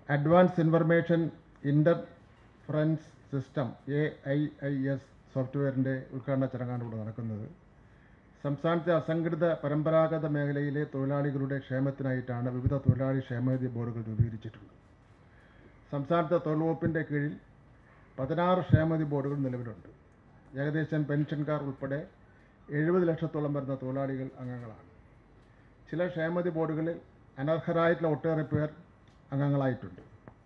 advance information interference system A I I S സോഫ്റ്റ്വെയറിൻ്റെ ഉദ്ഘാടന ചടങ്ങാണ് ഇവിടെ നടക്കുന്നത് സംസ്ഥാനത്തെ അസംഘടിത പരമ്പരാഗത മേഖലയിലെ തൊഴിലാളികളുടെ ക്ഷേമത്തിനായിട്ടാണ് വിവിധ തൊഴിലാളി ക്ഷേമനിധി ബോർഡുകൾ രൂപീകരിച്ചിട്ടുള്ളത് സംസ്ഥാനത്തെ തൊഴിൽ വകുപ്പിൻ്റെ കീഴിൽ പതിനാറ് ക്ഷേമനിധി ബോർഡുകൾ നിലവിലുണ്ട് ഏകദേശം പെൻഷൻകാർ ഉൾപ്പെടെ എഴുപത് ലക്ഷത്തോളം വരുന്ന തൊഴിലാളികൾ അംഗങ്ങളാണ് ചില ക്ഷേമനിധി ബോർഡുകളിൽ അനർഹരായിട്ടുള്ള ഒട്ടേറെ പേർ അംഗങ്ങളായിട്ടുണ്ട്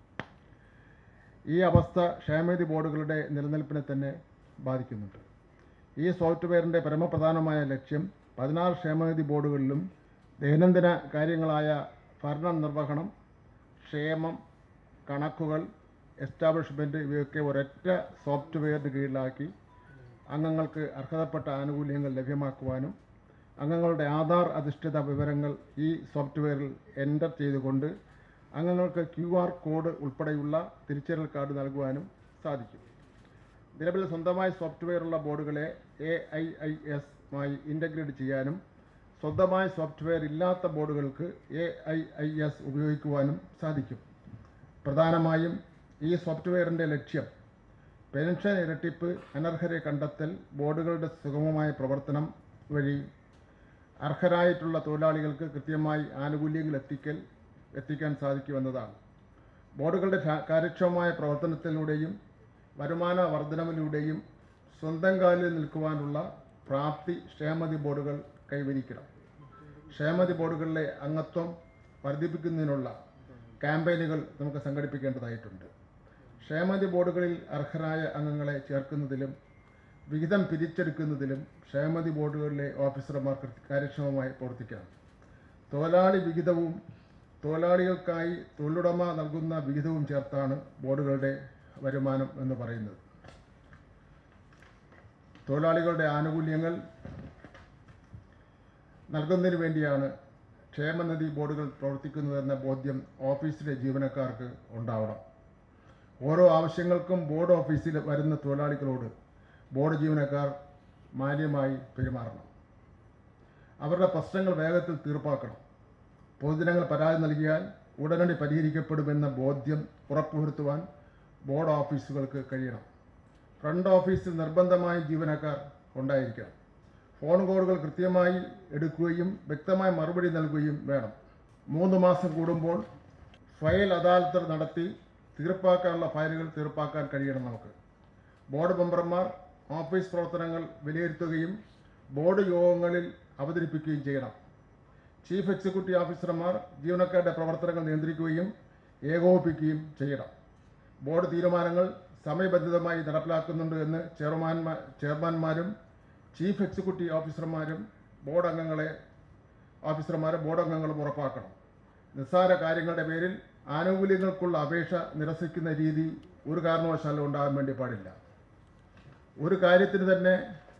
ഈ അവസ്ഥ ക്ഷേമനിധി ബോർഡുകളുടെ നിലനിൽപ്പിനെ തന്നെ ബാധിക്കുന്നുണ്ട് ഈ സോഫ്റ്റ്വെയറിൻ്റെ പരമപ്രധാനമായ ലക്ഷ്യം പതിനാറ് ക്ഷേമനിധി ബോർഡുകളിലും ദൈനംദിന കാര്യങ്ങളായ ഭരണ നിർവഹണം ക്ഷേമം കണക്കുകൾ എസ്റ്റാബ്ലിഷ്മെൻറ്റ് ഇവയൊക്കെ ഒരൊറ്റ സോഫ്റ്റ്വെയറിന് കീഴിലാക്കി അംഗങ്ങൾക്ക് അർഹതപ്പെട്ട ആനുകൂല്യങ്ങൾ ലഭ്യമാക്കുവാനും അംഗങ്ങളുടെ ആധാർ അധിഷ്ഠിത വിവരങ്ങൾ ഈ സോഫ്റ്റ്വെയറിൽ എൻ്റർ ചെയ്തുകൊണ്ട് അംഗങ്ങൾക്ക് ക്യു ആർ കോഡ് ഉൾപ്പെടെയുള്ള തിരിച്ചറിയൽ കാർഡ് നൽകുവാനും സാധിക്കും നിലവിൽ സ്വന്തമായി സോഫ്റ്റ്വെയറുള്ള ബോർഡുകളെ എ ഐ ഐ എസുമായി ഇൻ്റഗ്രേറ്റ് ചെയ്യാനും സ്വന്തമായ സോഫ്റ്റ്വെയർ ഇല്ലാത്ത ബോർഡുകൾക്ക് എ ഐ ഐ എസ് ഉപയോഗിക്കുവാനും സാധിക്കും പ്രധാനമായും ഈ സോഫ്റ്റ്വെയറിൻ്റെ ലക്ഷ്യം പെൻഷൻ ഇരട്ടിപ്പ് അനർഹരെ കണ്ടെത്തൽ ബോർഡുകളുടെ സുഗമമായ പ്രവർത്തനം വഴി അർഹരായിട്ടുള്ള തൊഴിലാളികൾക്ക് കൃത്യമായി ആനുകൂല്യങ്ങൾ എത്തിക്കൽ എത്തിക്കാൻ സാധിക്കുമെന്നതാണ് ബോർഡുകളുടെ ഷാ- കാര്യക്ഷമമായ പ്രവർത്തനത്തിലൂടെയും വരുമാന വർധനവിലൂടെയും സ്വന്തം കാലിൽ നിൽക്കുവാനുള്ള പ്രാപ്തി ക്ഷേമതി ബോർഡുകൾ കൈവരിക്കണം ക്ഷേമതി ബോർഡുകളിലെ അംഗത്വം വർദ്ധിപ്പിക്കുന്നതിനുള്ള ക്യാമ്പയിനുകൾ നമുക്ക് സംഘടിപ്പിക്കേണ്ടതായിട്ടുണ്ട് ക്ഷേമതി ബോർഡുകളിൽ അർഹരായ അംഗങ്ങളെ ചേർക്കുന്നതിലും വിഹിതം പിരിച്ചെടുക്കുന്നതിലും ക്ഷേമതി ബോർഡുകളിലെ ഓഫീസർമാർ കൃത്യ- കാര്യക്ഷമമായി പ്രവർത്തിക്കണം തൊഴിലാളി വിഹിതവും തൊഴിലാളികൾക്കായി തൊഴിലുടമ നൽകുന്ന വിഹിതവും ചേർത്താണ് ബോർഡുകളുടെ വരുമാനം എന്ന് പറയുന്നത് തൊഴിലാളികളുടെ ആനുകൂല്യങ്ങൾ നൽകുന്നതിന് വേണ്ടിയാണ് ക്ഷേമനിധി ബോർഡുകൾ പ്രവർത്തിക്കുന്നതെന്ന ബോധ്യം ഓഫീസിലെ ജീവനക്കാർക്ക് ഉണ്ടാവണം ഓരോ ആവശ്യങ്ങൾക്കും ബോർഡ് ഓഫീസിൽ വരുന്ന തൊഴിലാളികളോട് ബോർഡ് ജീവനക്കാർ മാന്യമായി പെരുമാറണം അവരുടെ പ്രശ്നങ്ങൾ വേഗത്തിൽ തീർപ്പാക്കണം പൊതുജനങ്ങൾ പരാതി നൽകിയാൽ ഉടനടി പരിഹരിക്കപ്പെടുമെന്ന ബോധ്യം ഉറപ്പുവരുത്തുവാൻ ബോർഡ് ഓഫീസുകൾക്ക് കഴിയണം ഫ്രണ്ട് ഓഫീസിൽ നിർബന്ധമായും ജീവനക്കാർ ഉണ്ടായിരിക്കണം ഫോൺ കോളുകൾ കൃത്യമായി എടുക്കുകയും വ്യക്തമായ മറുപടി നൽകുകയും വേണം മൂന്ന് മാസം കൂടുമ്പോൾ ഫയൽ അദാലത്ത് നടത്തി തീർപ്പാക്കാനുള്ള ഫയലുകൾ തീർപ്പാക്കാൻ കഴിയണം നമുക്ക് ബോർഡ് മെമ്പർമാർ ഓഫീസ് പ്രവർത്തനങ്ങൾ വിലയിരുത്തുകയും ബോർഡ് യോഗങ്ങളിൽ അവതരിപ്പിക്കുകയും ചെയ്യണം ചീഫ് എക്സിക്യൂട്ടീവ് ഓഫീസർമാർ ജീവനക്കാരുടെ പ്രവർത്തനങ്ങൾ നിയന്ത്രിക്കുകയും ഏകോപിപ്പിക്കുകയും ചെയ്യണം ബോർഡ് തീരുമാനങ്ങൾ സമയബന്ധിതമായി നടപ്പിലാക്കുന്നുണ്ട് എന്ന് ചെയർമാൻമാർ ചെയർമാൻമാരും ചീഫ് എക്സിക്യൂട്ടീവ് ഓഫീസർമാരും ബോർഡ് അംഗങ്ങളെ ഓഫീസർമാരും ബോർഡ് അംഗങ്ങളും ഉറപ്പാക്കണം നിസ്സാര കാര്യങ്ങളുടെ പേരിൽ ആനുകൂല്യങ്ങൾക്കുള്ള അപേക്ഷ നിരസിക്കുന്ന രീതി ഒരു കാരണവശാലും ഉണ്ടാകാൻ വേണ്ടി പാടില്ല ഒരു കാര്യത്തിന് തന്നെ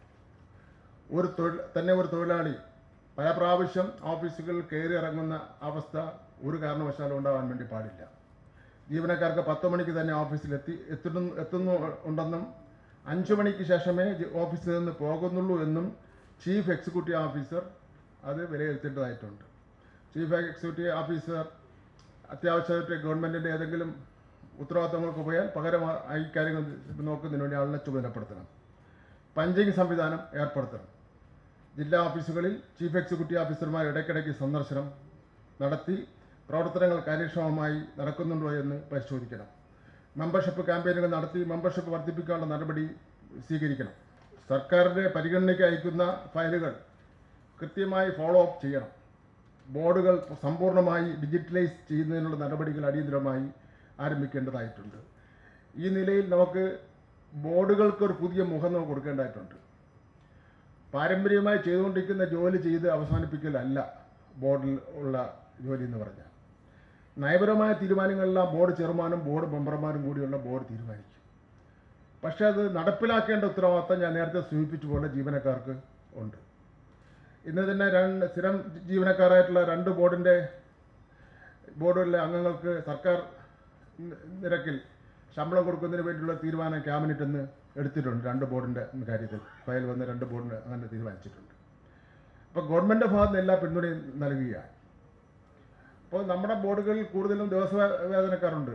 ഒരു തൊഴിൽ തന്നെ ഒരു തൊഴിലാളി പല പ്രാവശ്യം ഓഫീസുകളിൽ കയറി ഇറങ്ങുന്ന അവസ്ഥ ഒരു കാരണവശാലും ഉണ്ടാകാൻ വേണ്ടി പാടില്ല ജീവനക്കാർക്ക് പത്ത് മണിക്ക് തന്നെ ഓഫീസിൽ എത്തി എത്തുന്നു എത്തുന്നു ഉണ്ടെന്നും അഞ്ചു മണിക്ക് ശേഷമേ ജി- ഓഫീസിൽ നിന്ന് പോകുന്നുള്ളൂ എന്നും ചീഫ് എക്സിക്യൂട്ടീവ് ഓഫീസർ അത് വിലയിരുത്തേണ്ടതായിട്ടുണ്ട് ചീഫ് എക്സിക്യൂട്ടീവ് ഓഫീസർ അത്യാവശ്യമായിട്ട് ഗവൺമെൻറ്റിൻ്റെ ഏതെങ്കിലും ഉത്തരവാദിത്തങ്ങൾക്ക് പോയാൽ പകരം ആ- ഈ കാര്യങ്ങൾ നോക്കുന്നതിന് വേണ്ടി ആളിനെ ചുമതലപ്പെടുത്തണം പഞ്ചിങ് സംവിധാനം ഏർപ്പെടുത്തണം ജില്ലാ ഓഫീസുകളിൽ ചീഫ് എക്സിക്യൂട്ടീവ് ഓഫീസർമാർ ഇടയ്ക്കിടയ്ക്ക് സന്ദർശനം നടത്തി പ്രവർത്തനങ്ങൾ കാര്യക്ഷമമായി നടക്കുന്നുണ്ടോ എന്ന് പരിശോധിക്കണം മെമ്പർഷിപ്പ് ക്യാമ്പയിനുകൾ നടത്തി മെമ്പർഷിപ്പ് വർദ്ധിപ്പിക്കാനുള്ള നടപടി സ്വീകരിക്കണം സർക്കാരിൻ്റെ പരിഗണനയ്ക്ക് അയക്കുന്ന ഫയലുകൾ കൃത്യമായി ഫോളോ അപ്പ് ചെയ്യണം ബോർഡുകൾ സമ്പൂർണ്ണമായി ഡിജിറ്റലൈസ് ചെയ്യുന്നതിനുള്ള നടപടികൾ അടിയന്തരമായി ആരംഭിക്കേണ്ടതായിട്ടുണ്ട് ഈ നിലയിൽ നമുക്ക് ബോർഡുകൾക്ക് ഒരു പുതിയ മുഖം നമുക്ക് കൊടുക്കേണ്ടതായിട്ടുണ്ട് പാരമ്പര്യമായി ചെയ്തുകൊണ്ടിരിക്കുന്ന ജോലി ചെയ്ത് അവസാനിപ്പിക്കലല്ല ബോർഡിൽ ഉള്ള ജോലി എന്ന് പറഞ്ഞാൽ നയപരമായ തീരുമാനങ്ങളെല്ലാം ബോർഡ് ചെയർമാനും ബോർഡ് മെമ്പർമാരും കൂടിയുള്ള ബോർഡ് തീരുമാനിക്കും പക്ഷേ അത് നടപ്പിലാക്കേണ്ട ഉത്തരവാദിത്തം ഞാൻ നേരത്തെ സൂചിപ്പിച്ച പോലെ ജീവനക്കാർക്ക് ഉണ്ട് ഇന്ന് തന്നെ രണ്ട് സ്ഥിരം ജീവനക്കാരായിട്ടുള്ള രണ്ട് ബോർഡിൻ്റെ ബോർഡിലെ അംഗങ്ങൾക്ക് സർക്കാർ നി- നിരക്കിൽ ശമ്പളം കൊടുക്കുന്നതിന് വേണ്ടിയുള്ള തീരുമാനം ക്യാബിനറ്റ് ഇന്ന് എടുത്തിട്ടുണ്ട് രണ്ട് ബോർഡിൻ്റെ കാര്യത്തിൽ ഫയൽ വന്ന രണ്ട് ബോർഡിന് അങ്ങനെ തീരുമാനിച്ചിട്ടുണ്ട് അപ്പോൾ ഗവൺമെൻറ് ഭാഗത്ത് നിന്ന് എല്ലാ പിന്തുണയും നൽകുകയാണ് അപ്പോൾ നമ്മുടെ ബോർഡുകളിൽ കൂടുതലും ദിവസ വേതനക്കാരുണ്ട്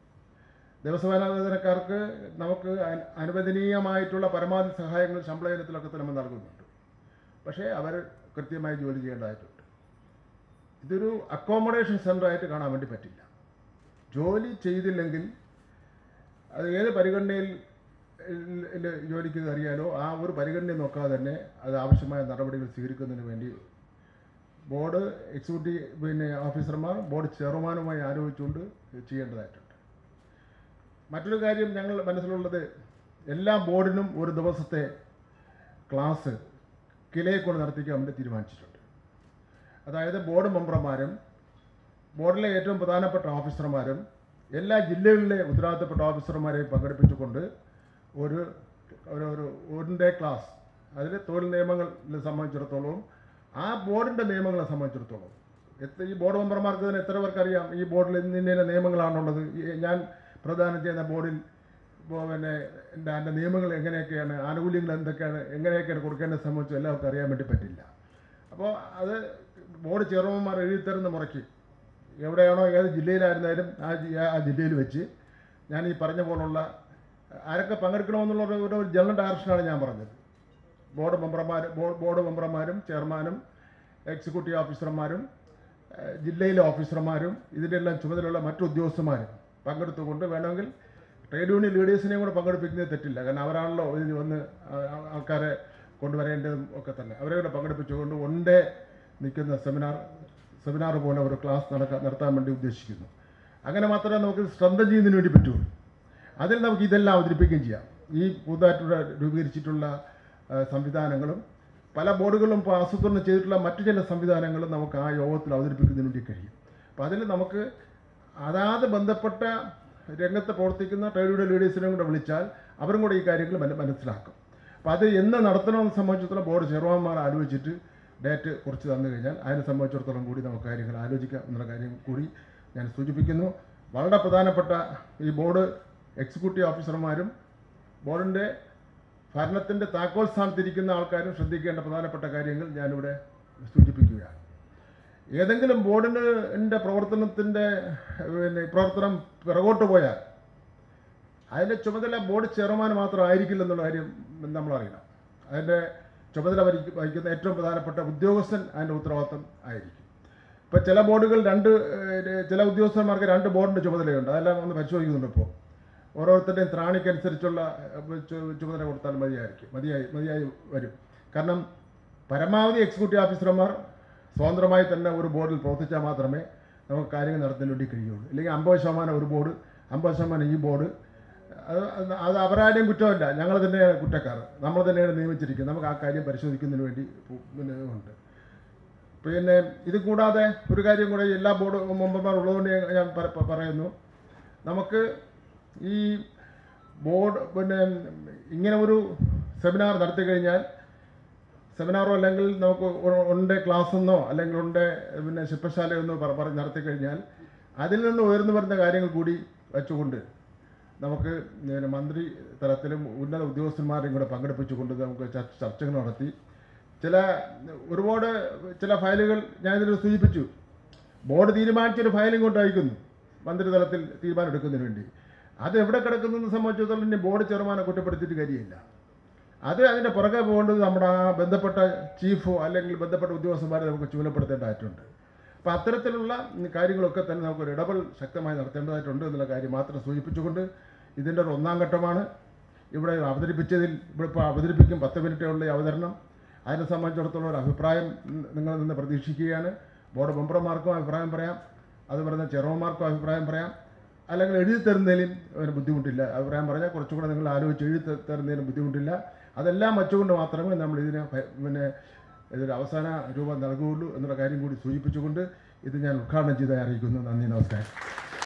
ദിവസവേന വേതനക്കാർക്ക് നമുക്ക് അന- അനുവദനീയമായിട്ടുള്ള പരമാവധി സഹായങ്ങൾ ശമ്പള ഇനത്തിലൊക്കെ തന്നെ നമ്മൾ നൽകുന്നുണ്ട് പക്ഷേ അവർ കൃത്യമായി ജോലി ചെയ്യേണ്ടതായിട്ടുണ്ട് ഇതൊരു അക്കോമഡേഷൻ സെൻ്ററായിട്ട് കാണാൻ വേണ്ടി പറ്റില്ല ജോലി ചെയ്തില്ലെങ്കിൽ അത് ഏത് പരിഗണനയിൽ ഇൽ- ഇൽ ജോലിക്ക് കയറിയാലോ ആ ഒരു പരിഗണന നോക്കാതെ തന്നെ അത് ആവശ്യമായ നടപടികൾ സ്വീകരിക്കുന്നതിന് വേണ്ടി ബോർഡ് എക്സിക്യൂട്ടീവ് പിന്നെ ഓഫീസർമാർ ബോർഡ് ചെയർമാനുമായി ആലോചിച്ചുകൊണ്ട് ചെയ്യേണ്ടതായിട്ടുണ്ട് മറ്റൊരു കാര്യം ഞങ്ങൾ മനസ്സിലുള്ളത് എല്ലാ ബോർഡിനും ഒരു ദിവസത്തെ ക്ലാസ് കിലയെ കൊണ്ട് നടത്തിക്കാൻ വേണ്ടി തീരുമാനിച്ചിട്ടുണ്ട് അതായത് ബോർഡ് മെമ്പർമാരും ബോർഡിലെ ഏറ്റവും പ്രധാനപ്പെട്ട ഓഫീസർമാരും എല്ലാ ജില്ലകളിലെ ഉത്തരവാദിത്തപ്പെട്ട ഓഫീസർമാരെയും പങ്കെടുപ്പിച്ചുകൊണ്ട് ഒരു ഒരു ഒരു വൺ ഡേ ക്ലാസ് അതിൽ തൊഴിൽ നിയമങ്ങളെ സംബന്ധിച്ചിടത്തോളം ആ ബോർഡിൻ്റെ നിയമങ്ങളെ സംബന്ധിച്ചിടത്തോളം എത്ര ഈ ബോർഡ് മെമ്പർമാർക്ക് തന്നെ എത്ര പേർക്കറിയാം ഈ ബോർഡിൽ ഇന്ന ഇന്ന നിയമങ്ങളാണുള്ളത് ഈ ഞാൻ പ്രദാനം ചെയ്യുന്ന ബോർഡിൽ ഇപ്പോൾ പിന്നെ എൻ്റെ അതിൻ്റെ നിയമങ്ങൾ എങ്ങനെയൊക്കെയാണ് ആനുകൂല്യങ്ങൾ എന്തൊക്കെയാണ് എങ്ങനെയൊക്കെയാണ് കൊടുക്കേണ്ടത് സംബന്ധിച്ച് എല്ലാവർക്കും അറിയാൻ വേണ്ടി പറ്റില്ല അപ്പോൾ അത് ബോർഡ് ചെയർമാൻമാർ എഴുതി തരുന്ന മുറയ്ക്ക് എവിടെയാണോ ഏത് ജില്ലയിലായിരുന്നാലും ആ ജി- ആ ജില്ലയിൽ വെച്ച് ഞാൻ ഈ പറഞ്ഞ പോലുള്ള ആരൊക്കെ പങ്കെടുക്കണമെന്നുള്ള ഒരു ഒരു ജനറൽ ഡയറക്ഷനാണ് ഞാൻ പറഞ്ഞത് ബോർഡ് മെമ്പർമാർ ബോർഡ് മെമ്പർമാരും ചെയർമാനും എക്സിക്യൂട്ടീവ് ഓഫീസർമാരും ഏഹ്, ജില്ലയിലെ ഓഫീസർമാരും ഇതിൻ്റെ എല്ലാം ചുമതലയുള്ള മറ്റു ഉദ്യോഗസ്ഥന്മാരും പങ്കെടുത്തുകൊണ്ട് വേണമെങ്കിൽ ട്രേഡ് യൂണിയൻ ലീഡേഴ്സിനെയും കൂടെ പങ്കെടുപ്പിക്കുന്നത് തെറ്റില്ല കാരണം അവരാണല്ലോ ഇതിൽ വന്ന് ആ- ആ- ആൾക്കാരെ കൊണ്ടുവരേണ്ടതും ഒക്കെ തന്നെ അവരെ കൂടെ പങ്കെടുപ്പിച്ചുകൊണ്ട് ഒണ്ടേ നിൽക്കുന്ന സെമിനാർ സെമിനാർ പോലെ ഒരു ക്ലാസ് നടക്കാൻ നടത്താൻ വേണ്ടി ഉദ്ദേശിക്കുന്നു അങ്ങനെ മാത്രമേ നമുക്ക് ശ്രദ്ധ ചെയ്യുന്നതിന് വേണ്ടി പറ്റുള്ളൂ അതിൽ നമുക്ക് ഇതെല്ലാം അവതരിപ്പിക്കുകയും ചെയ്യാം ഈ പുതുതായിട്ടുള്ള രൂപീകരിച്ചിട്ടുള്ള ആ, സംവിധാനങ്ങളും പല ബോർഡുകളും ഇപ്പോൾ ആസൂത്രണം ചെയ്തിട്ടുള്ള മറ്റു ചില സംവിധാനങ്ങളും നമുക്ക് ആ യോഗത്തിൽ അവതരിപ്പിക്കുന്നതിന് വേണ്ടി കഴിയും അപ്പോൾ അതിൽ നമുക്ക് അതാത് ബന്ധപ്പെട്ട രംഗത്ത് പ്രവർത്തിക്കുന്ന ട്രേഡ് യൂണിയൻ ലീഡേഴ്സിനെയും കൂടെ വിളിച്ചാൽ അവരും കൂടെ ഈ കാര്യങ്ങൾ മന- മനസ്സിലാക്കും അപ്പോൾ അത് എന്ന് നടത്തണമെന്ന് സംബന്ധിച്ചിടത്തോളം ബോർഡ് ചെയർമാൻമാർ ആലോചിച്ചിട്ട് ഡേറ്റ് കുറച്ച് തന്നു കഴിഞ്ഞാൽ അതിനെ സംബന്ധിച്ചിടത്തോളം കൂടി നമുക്ക് കാര്യങ്ങൾ ആലോചിക്കാം എന്നുള്ള കാര്യം കൂടി ഞാൻ സൂചിപ്പിക്കുന്നു വളരെ പ്രധാനപ്പെട്ട ഈ ബോർഡ് എക്സിക്യൂട്ടീവ് ഓഫീസർമാരും ബോർഡിൻ്റെ ഭരണത്തിൻ്റെ താക്കോൽ സ്ഥാനത്തിരിക്കുന്ന ആൾക്കാരും ശ്രദ്ധിക്കേണ്ട പ്രധാനപ്പെട്ട കാര്യങ്ങൾ ഞാനിവിടെ സൂചിപ്പിക്കുകയാണ് ഏതെങ്കിലും ബോർഡിൻ്റെ പ്രവർത്തനത്തിൻ്റെ പിന്നെ പ്രവർത്തനം പിറകോട്ട് പോയാൽ അതിൻ്റെ ചുമതല ബോർഡ് ചെയർമാൻ മാത്രം ആയിരിക്കില്ല എന്നുള്ള കാര്യം നമ്മൾ അറിയണം അതിൻ്റെ ചുമതല വഹിക്ക- വഹിക്കുന്ന ഏറ്റവും പ്രധാനപ്പെട്ട ഉദ്യോഗസ്ഥൻ അതിൻ്റെ ഉത്തരവാദിത്തം ആയിരിക്കും ഇപ്പോൾ ചില ബോർഡുകൾ രണ്ട് ഏഹ്, ചില ഉദ്യോഗസ്ഥന്മാർക്ക് രണ്ട് ബോർഡിൻ്റെ ചുമതലയുണ്ട് അതെല്ലാം ഒന്ന് പരിശോധിക്കുന്നുണ്ട് ഇപ്പോൾ ഓരോരുത്തരുടെയും ത്രാണിക്കനുസരിച്ചുള്ള ഏഹ്, ചു- ചുമതല കൊടുത്താൽ മതിയായിരിക്കും മതിയായി മതിയായി വരും കാരണം പരമാവധി എക്സിക്യൂട്ടീവ് ഓഫീസർമാർ സ്വതന്ത്രമായി തന്നെ ഒരു ബോർഡിൽ പ്രവർത്തിച്ചാൽ മാത്രമേ നമുക്ക് കാര്യങ്ങൾ നടത്താൻ വേണ്ടി കഴിയുള്ളൂ അല്ലെങ്കിൽ അമ്പത് ശതമാനം ഒരു ബോർഡ് അമ്പത് ശതമാനം ഈ ബോർഡ് അത് അത് അത് അവരാരുടെയും കുറ്റമല്ല ഞങ്ങൾ തന്നെയാണ് കുറ്റക്കാർ നമ്മൾ തന്നെയാണ് നിയമിച്ചിരിക്കുന്നത് നമുക്ക് ആ കാര്യം പരിശോധിക്കുന്നതിന് വേണ്ടി പു- പിന്നെ ഉണ്ട് പിന്നെ ഇത് കൂടാതെ ഒരു കാര്യം കൂടെ എല്ലാ ബോർഡ് മെമ്പർമാർ ഉള്ളതുകൊണ്ട് ഞാൻ- ഞാൻ പ- പ- പറയുന്നു നമുക്ക് ഈ ബോർഡ് പിന്നെ ഇങ്ങനെ ഒരു സെമിനാർ നടത്തി കഴിഞ്ഞാൽ സെമിനാറോ അല്ലെങ്കിൽ നമുക്ക് ഒ- ഉണ്ട് ക്ലാസ് എന്നോ അല്ലെങ്കിൽ ഉണ്ട് പിന്നെ ശില്പശാലയെന്നോ പറ പറഞ്ഞ് നടത്തി കഴിഞ്ഞാൽ അതിൽ നിന്ന് ഉയർന്നു വരുന്ന കാര്യങ്ങൾ കൂടി വെച്ചുകൊണ്ട് നമുക്ക് പിന്നെ മന്ത്രി തലത്തിലും ഉന്നത ഉദ്യോഗസ്ഥന്മാരെയും കൂടെ പങ്കെടുപ്പിച്ചുകൊണ്ട് നമുക്ക് ചർച്ച ചർച്ചകൾ നടത്തി ചില ഒരുപാട് ചില ഫയലുകൾ ഞാനിതിൽ സൂചിപ്പിച്ചു ബോർഡ് തീരുമാനിച്ചൊരു ഫയലും കൊണ്ട് അയക്കുന്നു മന്ത്രിതലത്തിൽ തീരുമാനം എടുക്കുന്നതിന് വേണ്ടി അത് എവിടെ കിടക്കുന്നതെന്ന് സംബന്ധിച്ചിടത്തോളം ഇനി ബോർഡ് ചെയർമാനെ കുറ്റപ്പെടുത്തിയിട്ട് കാര്യമില്ല അത് അതിൻ്റെ പുറകെ പോകേണ്ടത് നമ്മുടെ ആ ബന്ധപ്പെട്ട ചീഫോ അല്ലെങ്കിൽ ബന്ധപ്പെട്ട ഉദ്യോഗസ്ഥന്മാരെ നമുക്ക് ചുമതലപ്പെടുത്തേണ്ടതായിട്ടുണ്ട് അപ്പോൾ അത്തരത്തിലുള്ള കാര്യങ്ങളൊക്കെ തന്നെ നമുക്കൊരു ഇടപെടൽ ശക്തമായി നടത്തേണ്ടതായിട്ടുണ്ട് എന്നുള്ള കാര്യം മാത്രം സൂചിപ്പിച്ചുകൊണ്ട് ഇതിൻ്റെ ഒരു ഒന്നാം ഘട്ടമാണ് ഇവിടെ അവതരിപ്പിച്ചതിൽ ഇവിടെ ഇപ്പോൾ അവതരിപ്പിക്കും പത്ത് മിനിറ്റേ ഉള്ള ഈ അവതരണം അതിനെ സംബന്ധിച്ചിടത്തോളം ഒരു അഭിപ്രായം നിങ്ങളിൽ നിന്ന് പ്രതീക്ഷിക്കുകയാണ് ബോർഡ് മെമ്പർമാർക്കും അഭിപ്രായം പറയാം അതുപോലെ തന്നെ ചെയർമാൻമാർക്കും അഭിപ്രായം പറയാം അല്ലെങ്കിൽ എഴുതി തരുന്നതിലും ഒരു ബുദ്ധിമുട്ടില്ല അഭിപ്രായം പറഞ്ഞാൽ കുറച്ചുകൂടെ നിങ്ങൾ ആലോചിച്ച് എഴുതി ത- തരുന്നതിനും ബുദ്ധിമുട്ടില്ല അതെല്ലാം വച്ചുകൊണ്ട് മാത്രമേ നമ്മൾ ഇതിനെ ഭ- പിന്നെ ഇതൊരു അവസാന രൂപം നൽകുകയുള്ളൂ എന്നുള്ള കാര്യം കൂടി സൂചിപ്പിച്ചുകൊണ്ട് ഇത് ഞാൻ ഉദ്ഘാടനം ചെയ്തായി അറിയിക്കുന്നു നന്ദി നമസ്കാരം